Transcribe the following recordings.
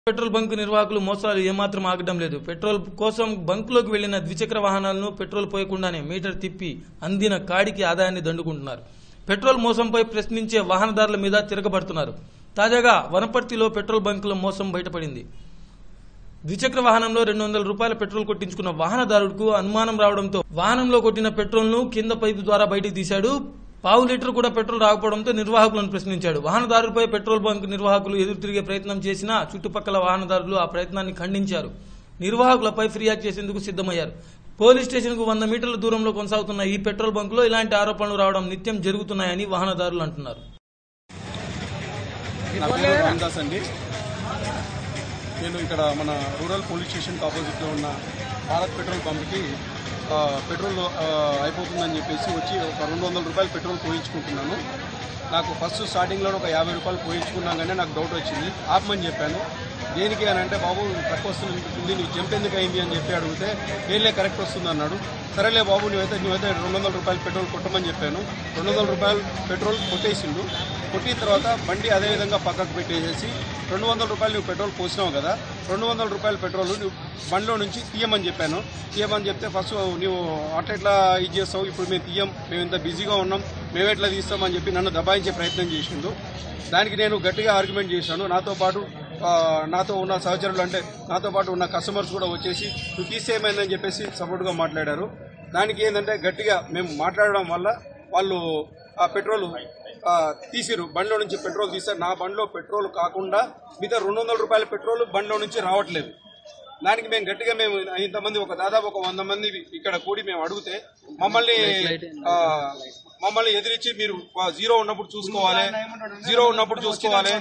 Petrol bunk నిర్వాహకులు మోసాలు ఏమాత్రం ఆగడం లేదు పెట్రోల్ కోసం బంకులోకి వెళ్లిన ద్విచక్ర వాహనాలను పెట్రోల్ పోయకుండానే మీటర్ తిప్పి అందిన కాడికి ఆదాయాన్ని దండుకుంటున్నారు పెట్రోల్ మోసంపై ప్రశ్నించే వాహనదారుల మీద తిరగబడుతున్నారు తాజాగా వనపర్తిలో పెట్రోల్ బంకుల మోసం బయటపడింది ద్విచక్ర వాహనంలో రెండు వందల రూపాయల పెట్రోల్ కొట్టించుకున్న వాహనదారుడికు అనుమానం రావడంతో వాహనంలో కొట్టిన పెట్రోల్ ను కింద పైపు ద్వారా బయటికి తీశాడు పావు లీటర్ కూడా పెట్రోల్ రాకపోవడంతో నిర్వాహకులను ప్రశ్నించాడు వాహనదారుపై పెట్రోల్ బంక్ నిర్వాహకులు ఎదురు తిరిగే ప్రయత్నం చేసినా చుట్టుపక్కల వాహనదారులు ఆ ప్రయత్నాన్ని ఖండించారు నిర్వాహకులపై ఫిర్యాదు చేసేందుకు సిద్దమయ్యారు పోలీస్ స్టేషన్ కు వంద మీటర్ల దూరంలో కొనసాగుతున్న ఈ పెట్రోల్ బంకులో ఇలాంటి ఆరోపణలు రావడం నిత్యం జరుగుతున్నాయని వాహనదారులు అంటున్నారు నా పేరు రామదాస్ అండి నేను ఇక్కడ మన రూరల్ పోలీస్ స్టేషన్కి ఆపోజిట్లో ఉన్న భారత్ పెట్రోల్ పంప్కి ఆ, పెట్రోల్ ఆ, అయిపోతుందని చెప్పేసి వచ్చి ఒక రెండు వందల రూపాయలు పెట్రోల్ పోయించుకుంటున్నాను నాకు ఫస్ట్ స్టార్టింగ్లో ఒక యాభై రూపాయలు పోయించుకున్నాగానే నాకు డౌట్ వచ్చింది ఆపమని చెప్పాను దేనికి అని అంటే బాబు తక్కువ వస్తుంది నీకు జంప్ ఎందుకు అయింది అని చెప్పి అడిగితే ఏలే కరెక్ట్ వస్తుంది అన్నాడు సరేలే బాబు నువ్వైతే నువ్వైతే రెండు వందల రూపాయలు పెట్రోల్ కొట్టమని చెప్పాను రెండు వందల రూపాయలు పెట్రోల్ కొట్టేసిండు కొట్టిన తర్వాత బండి అదే విధంగా పక్కకు పెట్టేసేసి రెండు వందల రూపాయలు నువ్వు పెట్రోల్ పోసినావు కదా రెండు వందల రూపాయల పెట్రోల్ నువ్వు బండిలో నుంచి తీయమని చెప్పాను తీయమని చెప్తే ఫస్ట్ నువ్వు అట్లా ఎట్లా ఇది చేస్తావు ఇప్పుడు మేము తీయం మేము ఇంత బిజీగా ఉన్నాం మేము ఎట్లా తీస్తామని చెప్పి నన్ను దబాయించే ప్రయత్నం చేసిండు దానికి నేను గట్టిగా ఆర్గ్యుమెంట్ చేశాను నాతో పాటు ఆ, నాతో ఉన్న సహచరులు అంటే నాతో పాటు ఉన్న కస్టమర్స్ కూడా వచ్చేసి నువ్వు తీస్తే ఏమైందని చెప్పేసి సపోర్ట్గా మాట్లాడారు దానికి ఏంటంటే గట్టిగా మేము మాట్లాడడం వల్ల వాళ్ళు ఆ పెట్రోల్ ఆ, తీసిరు బండిలో నుంచి పెట్రోల్ తీసారు నా బండిలో పెట్రోల్ కాకుండా మిగతా రెండు వందల రూపాయల పెట్రోల్ బండిలో నుంచి రావట్లేదు దానికి మేము గట్టిగా మేము ఇంతమంది ఒక దాదాపు ఒక వంద మంది ఇక్కడ కూడి మేము అడిగితే మమ్మల్ని ఆ, మమ్మల్ని ఎదిరించి మీరు ఆ, జీరో ఉన్నప్పుడు చూసుకోవాలి జీరో ఉన్నప్పుడు చూసుకోవాలి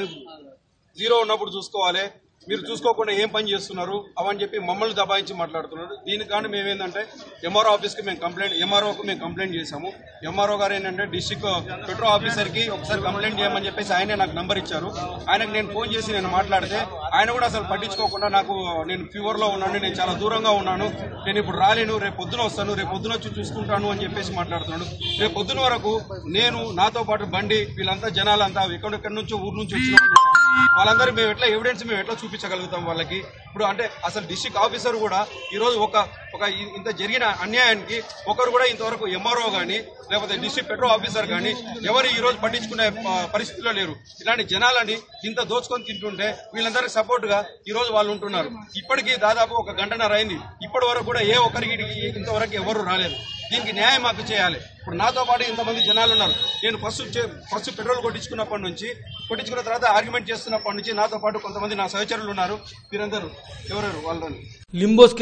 జీరో ఉన్నప్పుడు చూసుకోవాలి మీరు చూసుకోకుండా ఏం పని చేస్తున్నారు అవని చెప్పి మమ్మల్ని దబాయించి మాట్లాడుతున్నారు దీనికి కానీ మేము ఏంటంటే ఎంఆర్ఓ ఆఫీస్కి మేము కంప్లైంట్ ఎంఆర్ఓకి మేము కంప్లైంట్ చేశాము ఎంఆర్ఓ గారు ఏంటంటే డిస్టిక్ పెట్రోల్ ఆఫీసర్కి ఒకసారి కంప్లైంట్ చేయమని చెప్పేసి ఆయనే నాకు నంబర్ ఇచ్చారు ఆయనకు నేను ఫోన్ చేసి నేను మాట్లాడితే ఆయన కూడా అసలు పట్టించుకోకుండా నాకు నేను ఫీవర్లో ఉన్నాను నేను చాలా దూరంగా ఉన్నాను నేను ఇప్పుడు రాలేను రేపు పొద్దున వస్తాను రేపు పొద్దున వచ్చి చూసుకుంటాను అని చెప్పేసి మాట్లాడుతున్నాడు రేపు పొద్దున వరకు నేను నాతో పాటు బండి వీళ్ళంతా జనాలంతా ఎక్కడెక్కడి నుంచో ఊరు నుంచి వచ్చిన వాళ్ళు ఉన్నారు. వాళ్ళందరూ మేము ఎట్లా ఎవిడెన్స్ మేము ఎట్లా చూపించగలుగుతాం వాళ్ళకి ఇప్పుడు అంటే అసలు డిస్ట్రిక్ట్ ఆఫీసర్ కూడా ఈ రోజు ఒక ఒక ఇ- ఇంత జరిగిన అన్యాయానికి ఒకరు కూడా ఇంతవరకు ఎంఆర్ఓ గానీ లేకపోతే డిస్ట్రిక్ట్ పెట్రోల్ ఆఫీసర్ గానీ ఎవరు ఈ రోజు పట్టించుకునే ఆ, పరిస్థితిలో లేరు ఇలాంటి జనాలని ఇంత దోచుకొని తింటుంటే వీళ్ళందరికీ సపోర్ట్ గా ఈ రోజు వాళ్ళు ఉంటున్నారు ఇప్పటికీ దాదాపు ఒక గంటన్నర అయింది ఇప్పటి వరకు కూడా ఏ ఒక్కరికి ఇంతవరకు ఎవరు రాలేదు దీనికి న్యాయం మాకు చేయాలి ఇప్పుడు నాతో పాటు ఇంతమంది జనాలు ఉన్నారు నేను ఫస్ట్ చే- ఫస్ట్ పెట్రోల్ కొట్టించుకున్నప్పటి నుంచి కొట్టించుకున్న తర్వాత ఆర్గ్యుమెంట్ చేస్తున్నప్పటి నుంచి నాతో పాటు కొంతమంది నా సహచరులు ఉన్నారు వీరందరూ ఎవరెవరు వాళ్ళని లింబోస్